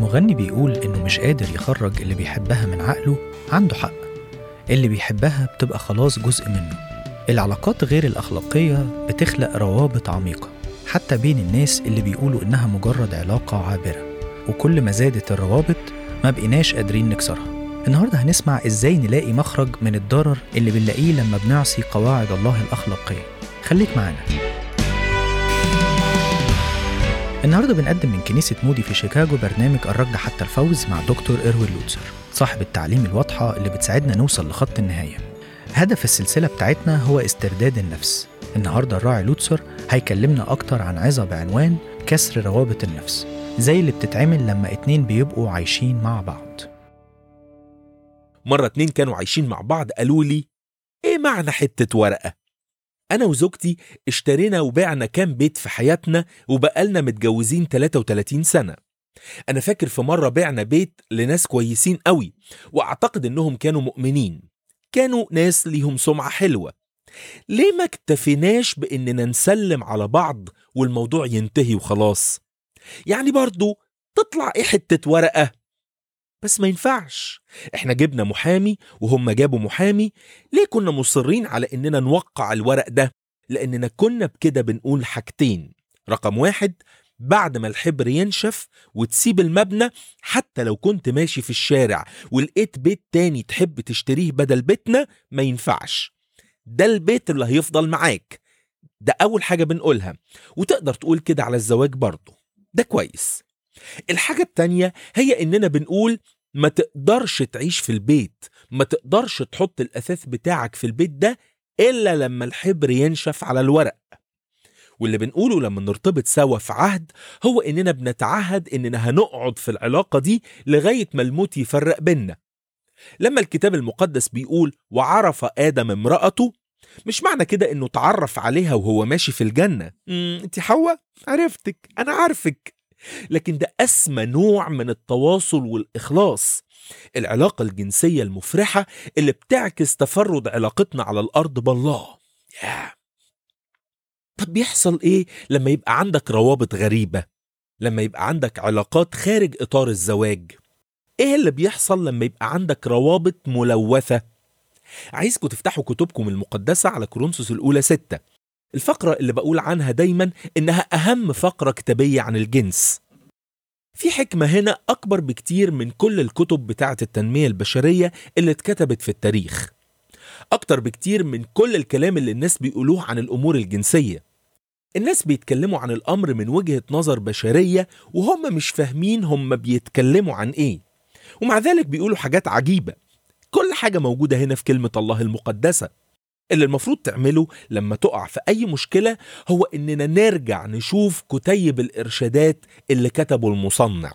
المغني بيقول إنه مش قادر يخرج اللي بيحبها من عقله عنده حق اللي بيحبها بتبقى خلاص جزء منه العلاقات غير الأخلاقية بتخلق روابط عميقة حتى بين الناس اللي بيقولوا إنها مجرد علاقة عابرة وكل ما زادت الروابط ما بقيناش قادرين نكسرها النهاردة هنسمع إزاي نلاقي مخرج من الضرر اللي بنلاقيه لما بنعصي قواعد الله الأخلاقية خليك معانا النهارده بنقدم من كنيسة مودي في شيكاغو برنامج الركض حتى الفوز مع دكتور إروين لوتسر صاحب التعليم الواضحة اللي بتساعدنا نوصل لخط النهاية هدف السلسلة بتاعتنا هو استرداد النفس النهاردة الراعي لوتسر هيكلمنا أكتر عن عظة بعنوان كسر روابط النفس زي اللي بتتعمل لما اتنين بيبقوا عايشين مع بعض مرة اتنين كانوا عايشين مع بعض قالوا لي ايه معنى حتة ورقة؟ أنا وزوجتي اشترينا وبعنا كام بيت في حياتنا وبقالنا متجوزين 33 سنة أنا فاكر في مرة بعنا بيت لناس كويسين قوي وأعتقد إنهم كانوا مؤمنين كانوا ناس ليهم سمعة حلوة ليه ما اكتفيناش بإننا نسلم على بعض والموضوع ينتهي وخلاص يعني برضو تطلع ايه حتة ورقة بس ما ينفعش احنا جبنا محامي وهم جابوا محامي ليه كنا مصرين على اننا نوقع الورق ده لاننا كنا بكده بنقول حاجتين رقم واحد بعد ما الحبر ينشف وتسيب المبنى حتى لو كنت ماشي في الشارع ولقيت بيت تاني تحب تشتريه بدل بيتنا ما ينفعش ده البيت اللي هيفضل معاك ده أول حاجة بنقولها وتقدر تقول كده على الزواج برضه ده كويس الحاجة التانية هي إننا بنقول ما تقدرش تعيش في البيت ما تقدرش تحط الأثاث بتاعك في البيت ده إلا لما الحبر ينشف على الورق واللي بنقوله لما نرتبط سوا في عهد هو إننا بنتعهد إننا هنقعد في العلاقة دي لغاية ما الموت يفرق بينا لما الكتاب المقدس بيقول وعرف آدم امرأته مش معنى كده إنه تعرف عليها وهو ماشي في الجنة مم، انت حواء عرفتك أنا عارفك لكن ده أسمى نوع من التواصل والإخلاص العلاقة الجنسية المفرحة اللي بتعكس تفرد علاقتنا على الأرض بالله ياه. طب بيحصل إيه لما يبقى عندك روابط غريبة لما يبقى عندك علاقات خارج إطار الزواج إيه اللي بيحصل لما يبقى عندك روابط ملوثة عايزكم تفتحوا كتبكم المقدسة على كورنثوس الأولى ستة الفقرة اللي بقول عنها دايما إنها أهم فقرة كتابية عن الجنس في حكمة هنا أكبر بكتير من كل الكتب بتاعة التنمية البشرية اللي اتكتبت في التاريخ أكتر بكتير من كل الكلام اللي الناس بيقولوه عن الأمور الجنسية الناس بيتكلموا عن الأمر من وجهة نظر بشرية وهم مش فاهمين هم بيتكلموا عن إيه ومع ذلك بيقولوا حاجات عجيبة كل حاجة موجودة هنا في كلمة الله المقدسة اللي المفروض تعمله لما تقع في أي مشكلة هو إننا نرجع نشوف كتيب الإرشادات اللي كتبه المصنع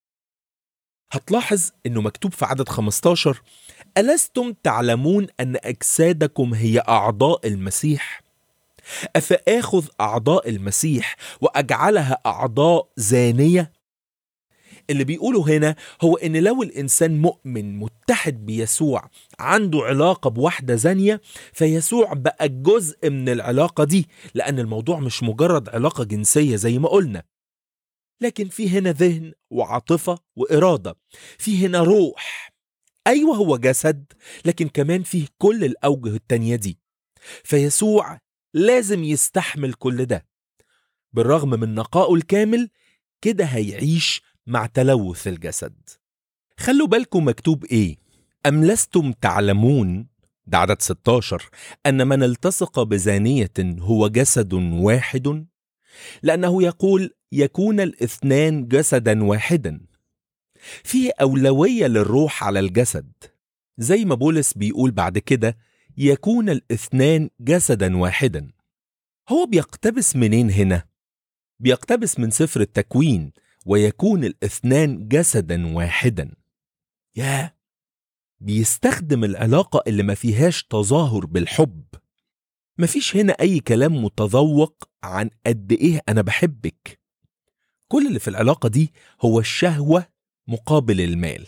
هتلاحظ إنه مكتوب في عدد 15 ألستم تعلمون أن أجسادكم هي أعضاء المسيح؟ أفآخذ أعضاء المسيح وأجعلها أعضاء زانية؟ اللي بيقوله هنا هو ان لو الانسان مؤمن متحد بيسوع عنده علاقه بواحده زانيه فيسوع بقى جزء من العلاقه دي لان الموضوع مش مجرد علاقه جنسيه زي ما قلنا لكن في هنا ذهن وعاطفه واراده في هنا روح ايوه هو جسد لكن كمان فيه كل الاوجه التانيه دي فيسوع لازم يستحمل كل ده بالرغم من نقائه الكامل كده هيعيش مع تلوث الجسد خلوا بالكم مكتوب ايه أم لستم تعلمون ده عدد 16 أن من التصق بزانية هو جسد واحد لأنه يقول يكون الاثنان جسدا واحدا فيه أولوية للروح على الجسد زي ما بولس بيقول بعد كده يكون الاثنان جسدا واحدا هو بيقتبس منين هنا؟ بيقتبس من سفر التكوين ويكون الاثنان جسدا واحدا يا بيستخدم العلاقة اللي ما فيهاش تظاهر بالحب مفيش هنا أي كلام متذوق عن قد إيه أنا بحبك كل اللي في العلاقة دي هو الشهوة مقابل المال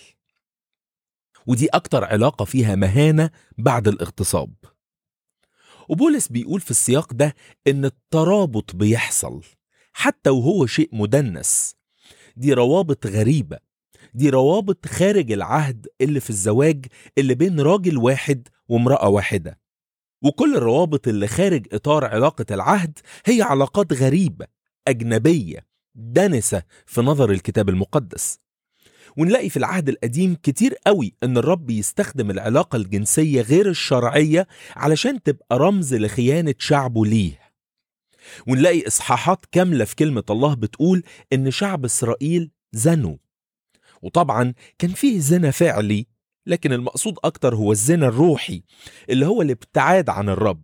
ودي أكتر علاقة فيها مهانة بعد الاغتصاب وبولس بيقول في السياق ده إن الترابط بيحصل حتى وهو شيء مدنس دي روابط غريبة دي روابط خارج العهد اللي في الزواج اللي بين راجل واحد وامرأة واحدة وكل الروابط اللي خارج إطار علاقة العهد هي علاقات غريبة أجنبية دنسة في نظر الكتاب المقدس ونلاقي في العهد القديم كتير قوي ان الرب يستخدم العلاقة الجنسية غير الشرعية علشان تبقى رمز لخيانة شعبه ليه ونلاقي اصحاحات كاملة في كلمة الله بتقول ان شعب اسرائيل زنوا وطبعا كان فيه زنا فعلي لكن المقصود اكتر هو الزنا الروحي اللي هو الابتعاد عن الرب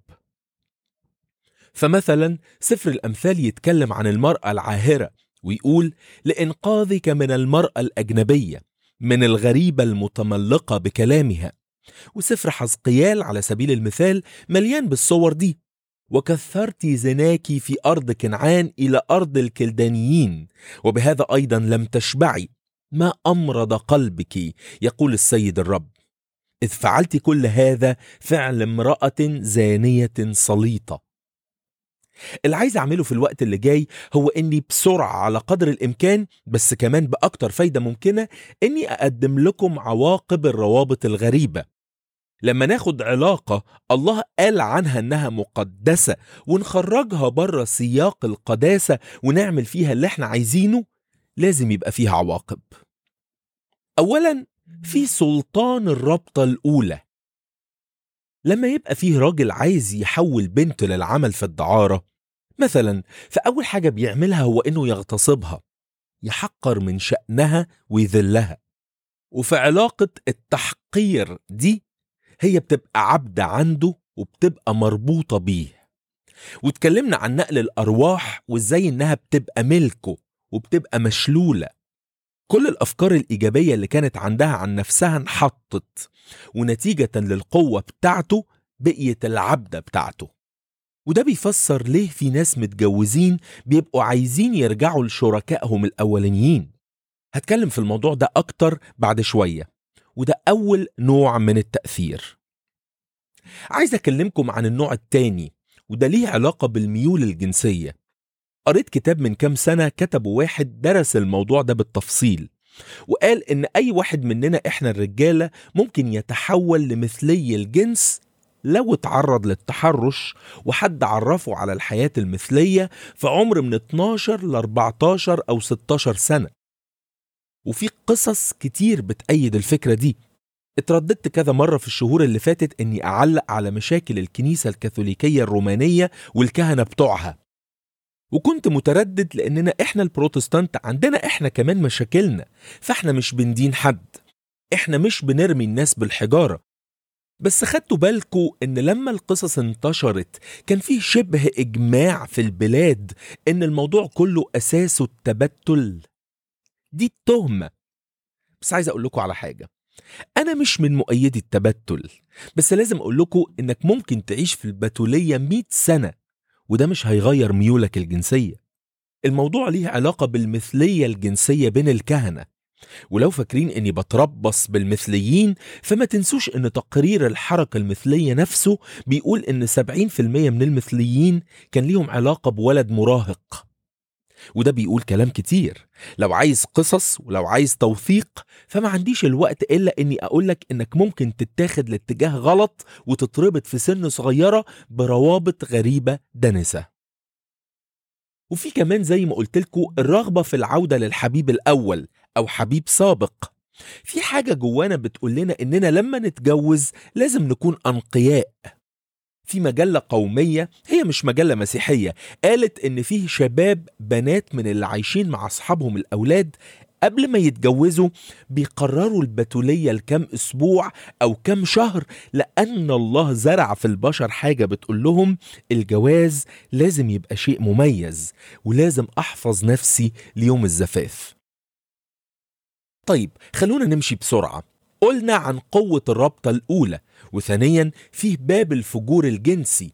فمثلا سفر الامثال يتكلم عن المرأة العاهرة ويقول لإنقاذك من المرأة الأجنبية من الغريبة المتملقة بكلامها وسفر حزقيال على سبيل المثال مليان بالصور دي وكثرت زناك في أرض كنعان إلى أرض الكلدانيين وبهذا أيضا لم تشبعي ما أمرض قلبك يقول السيد الرب إذ فعلت كل هذا فعل امرأة زانية سليطة اللي عايز اعمله في الوقت اللي جاي هو اني بسرعه على قدر الامكان بس كمان باكتر فايده ممكنه اني اقدم لكم عواقب الروابط الغريبه لما ناخد علاقه الله قال عنها انها مقدسه ونخرجها بره سياق القداسه ونعمل فيها اللي احنا عايزينه لازم يبقى فيها عواقب اولا في سلطان الرابطه الاولى لما يبقى فيه راجل عايز يحول بنته للعمل في الدعارة مثلا فأول حاجة بيعملها هو إنه يغتصبها يحقر من شأنها ويذلها وفي علاقة التحقير دي هي بتبقى عبدة عنده وبتبقى مربوطة بيه واتكلمنا عن نقل الأرواح وإزاي إنها بتبقى ملكه وبتبقى مشلولة كل الأفكار الإيجابية اللي كانت عندها عن نفسها انحطت ونتيجة للقوة بتاعته بقيت العبدة بتاعته وده بيفسر ليه في ناس متجوزين بيبقوا عايزين يرجعوا لشركائهم الأولانيين هتكلم في الموضوع ده أكتر بعد شوية وده أول نوع من التأثير عايز أكلمكم عن النوع التاني وده ليه علاقة بالميول الجنسية قريت كتاب من كام سنة كتبه واحد درس الموضوع ده بالتفصيل وقال إن أي واحد مننا إحنا الرجالة ممكن يتحول لمثلي الجنس لو اتعرض للتحرش وحد عرفه على الحياة المثلية في عمر من 12 ل 14 أو 16 سنة وفي قصص كتير بتأيد الفكرة دي اترددت كذا مرة في الشهور اللي فاتت اني اعلق على مشاكل الكنيسة الكاثوليكية الرومانية والكهنة بتوعها وكنت متردد لاننا احنا البروتستانت عندنا احنا كمان مشاكلنا فاحنا مش بندين حد احنا مش بنرمي الناس بالحجارة بس خدتوا بالكوا ان لما القصص انتشرت كان فيه شبه اجماع في البلاد ان الموضوع كله اساسه التبتل دي التهمة بس عايز اقول لكم على حاجة انا مش من مؤيدي التبتل بس لازم اقول لكم انك ممكن تعيش في البتولية 100 سنة وده مش هيغير ميولك الجنسية الموضوع ليه علاقة بالمثلية الجنسية بين الكهنة ولو فاكرين اني بتربص بالمثليين فما تنسوش ان تقرير الحركة المثلية نفسه بيقول ان 70% من المثليين كان ليهم علاقة بولد مراهق وده بيقول كلام كتير لو عايز قصص ولو عايز توثيق فما عنديش الوقت الا اني اقولك انك ممكن تتاخد لاتجاه غلط وتتربط في سن صغيرة بروابط غريبة دنسة وفي كمان زي ما قلت لكم الرغبة في العودة للحبيب الأول أو حبيب سابق في حاجة جوانا بتقول لنا إننا لما نتجوز لازم نكون أنقياء في مجلة قومية هي مش مجلة مسيحية قالت إن فيه شباب بنات من اللي عايشين مع أصحابهم الأولاد قبل ما يتجوزوا بيقرروا البتولية لكم أسبوع أو كم شهر لأن الله زرع في البشر حاجة بتقول لهم الجواز لازم يبقى شيء مميز ولازم أحفظ نفسي ليوم الزفاف طيب خلونا نمشي بسرعة قلنا عن قوة الرابطة الأولى وثانيا فيه باب الفجور الجنسي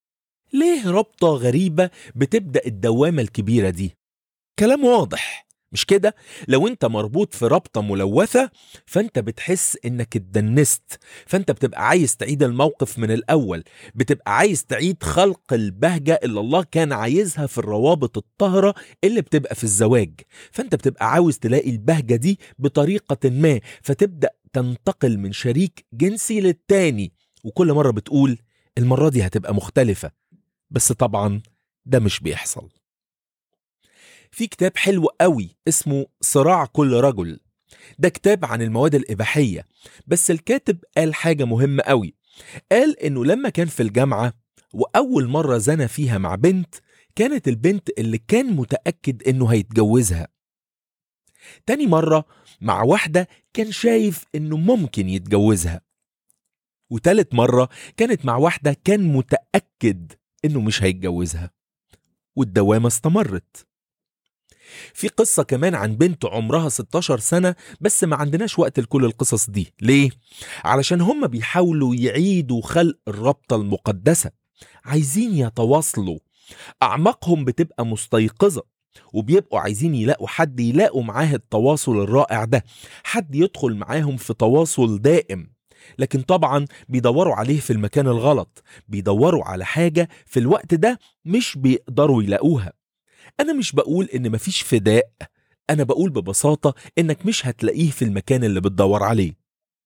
ليه رابطة غريبة بتبدأ الدوامة الكبيرة دي؟ كلام واضح مش كده لو انت مربوط في رابطه ملوثه فانت بتحس انك اتدنست فانت بتبقى عايز تعيد الموقف من الاول بتبقى عايز تعيد خلق البهجه اللي الله كان عايزها في الروابط الطاهره اللي بتبقى في الزواج فانت بتبقى عاوز تلاقي البهجه دي بطريقه ما فتبدا تنتقل من شريك جنسي للتاني وكل مره بتقول المره دي هتبقى مختلفه بس طبعا ده مش بيحصل في كتاب حلو قوي اسمه صراع كل رجل ده كتاب عن المواد الإباحية بس الكاتب قال حاجة مهمة قوي قال إنه لما كان في الجامعة وأول مرة زنى فيها مع بنت كانت البنت اللي كان متأكد إنه هيتجوزها تاني مرة مع واحدة كان شايف إنه ممكن يتجوزها وتالت مرة كانت مع واحدة كان متأكد إنه مش هيتجوزها والدوامة استمرت في قصة كمان عن بنت عمرها 16 سنة بس ما عندناش وقت لكل القصص دي ليه؟ علشان هم بيحاولوا يعيدوا خلق الرابطة المقدسة عايزين يتواصلوا أعماقهم بتبقى مستيقظة وبيبقوا عايزين يلاقوا حد يلاقوا معاه التواصل الرائع ده حد يدخل معاهم في تواصل دائم لكن طبعا بيدوروا عليه في المكان الغلط بيدوروا على حاجة في الوقت ده مش بيقدروا يلاقوها أنا مش بقول إن مفيش فداء أنا بقول ببساطة إنك مش هتلاقيه في المكان اللي بتدور عليه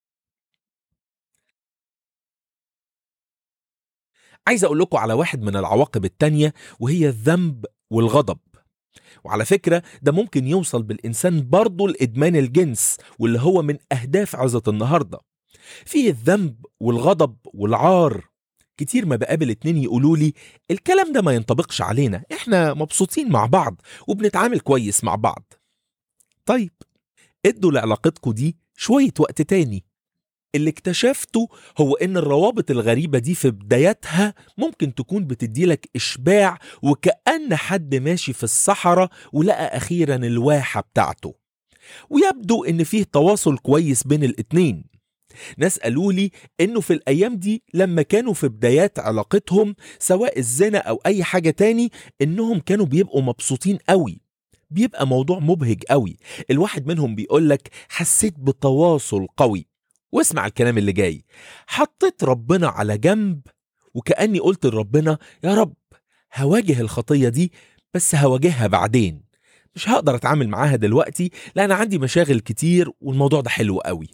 عايز أقول لكم على واحد من العواقب التانية وهي الذنب والغضب وعلى فكرة ده ممكن يوصل بالإنسان برضه لإدمان الجنس واللي هو من أهداف عظة النهاردة في الذنب والغضب والعار كتير ما بقابل اتنين يقولوا لي الكلام ده ما ينطبقش علينا احنا مبسوطين مع بعض وبنتعامل كويس مع بعض طيب ادوا لعلاقتكم دي شوية وقت تاني اللي اكتشفته هو ان الروابط الغريبة دي في بدايتها ممكن تكون بتديلك اشباع وكأن حد ماشي في الصحراء ولقى اخيرا الواحة بتاعته ويبدو ان فيه تواصل كويس بين الاتنين ناس قالوا لي انه في الايام دي لما كانوا في بدايات علاقتهم سواء الزنا او اي حاجة تاني انهم كانوا بيبقوا مبسوطين قوي بيبقى موضوع مبهج قوي الواحد منهم بيقولك حسيت بتواصل قوي واسمع الكلام اللي جاي حطيت ربنا على جنب وكأني قلت لربنا يا رب هواجه الخطية دي بس هواجهها بعدين مش هقدر اتعامل معاها دلوقتي لان عندي مشاغل كتير والموضوع ده حلو قوي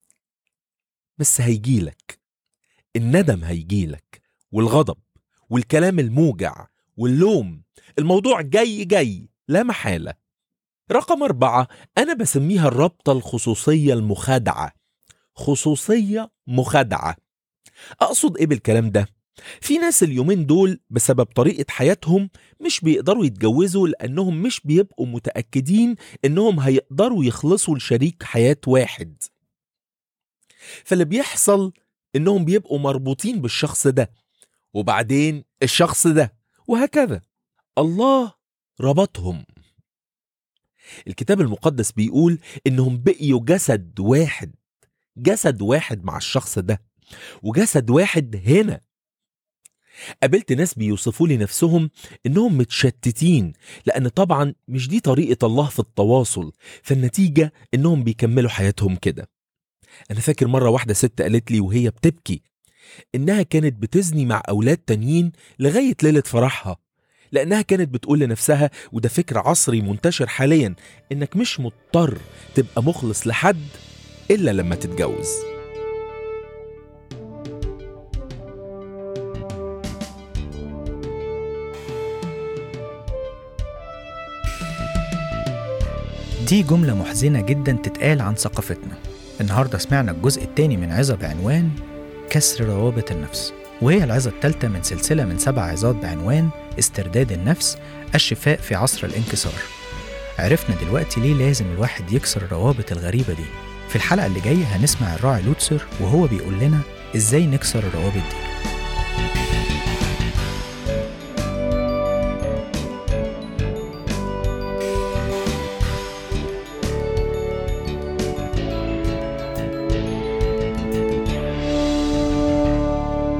بس هيجيلك الندم هيجيلك والغضب والكلام الموجع واللوم الموضوع جاي جاي لا محالة رقم أربعة أنا بسميها الرابطة الخصوصية المخادعة خصوصية مخادعة أقصد إيه بالكلام ده؟ في ناس اليومين دول بسبب طريقة حياتهم مش بيقدروا يتجوزوا لأنهم مش بيبقوا متأكدين إنهم هيقدروا يخلصوا لشريك حياة واحد فاللي بيحصل إنهم بيبقوا مربوطين بالشخص ده وبعدين الشخص ده وهكذا الله ربطهم الكتاب المقدس بيقول إنهم بقيوا جسد واحد جسد واحد مع الشخص ده وجسد واحد هنا قابلت ناس بيوصفوا لي نفسهم انهم متشتتين لان طبعا مش دي طريقه الله في التواصل فالنتيجه انهم بيكملوا حياتهم كده انا فاكر مره واحده ست قالت لي وهي بتبكي انها كانت بتزني مع اولاد تانيين لغايه ليله فرحها لانها كانت بتقول لنفسها وده فكر عصري منتشر حاليا انك مش مضطر تبقى مخلص لحد الا لما تتجوز دي جملة محزنة جدا تتقال عن ثقافتنا النهاردة سمعنا الجزء الثاني من عظة بعنوان كسر روابط النفس وهي العظة الثالثة من سلسلة من سبع عظات بعنوان استرداد النفس الشفاء في عصر الانكسار عرفنا دلوقتي ليه لازم الواحد يكسر الروابط الغريبة دي في الحلقة اللي جاية هنسمع الراعي لوتسر وهو بيقول لنا ازاي نكسر الروابط دي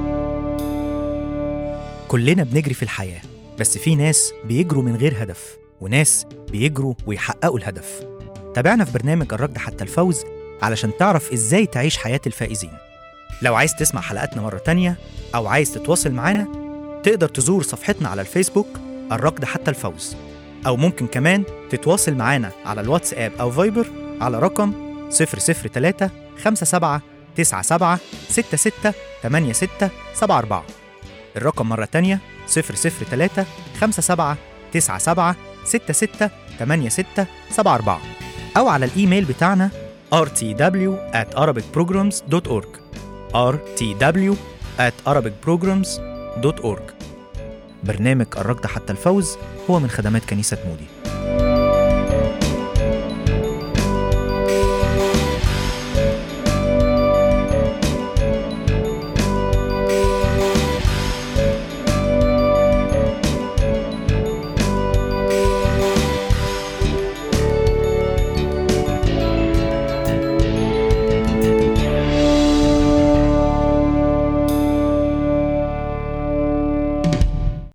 كلنا بنجري في الحياة بس في ناس بيجروا من غير هدف وناس بيجروا ويحققوا الهدف تابعنا في برنامج الركض حتى الفوز علشان تعرف ازاي تعيش حياة الفائزين لو عايز تسمع حلقاتنا مرة تانية أو عايز تتواصل معانا تقدر تزور صفحتنا على الفيسبوك الركض حتى الفوز أو ممكن كمان تتواصل معانا على الواتساب أو فايبر على رقم 003 57 97 66 86 74 الرقم مرة تانية 003 57 97 66 86 74 أو على الإيميل بتاعنا rtw at arabicprograms.org rtw at arabicprograms.org برنامج الركض حتى الفوز هو من خدمات كنيسة مودي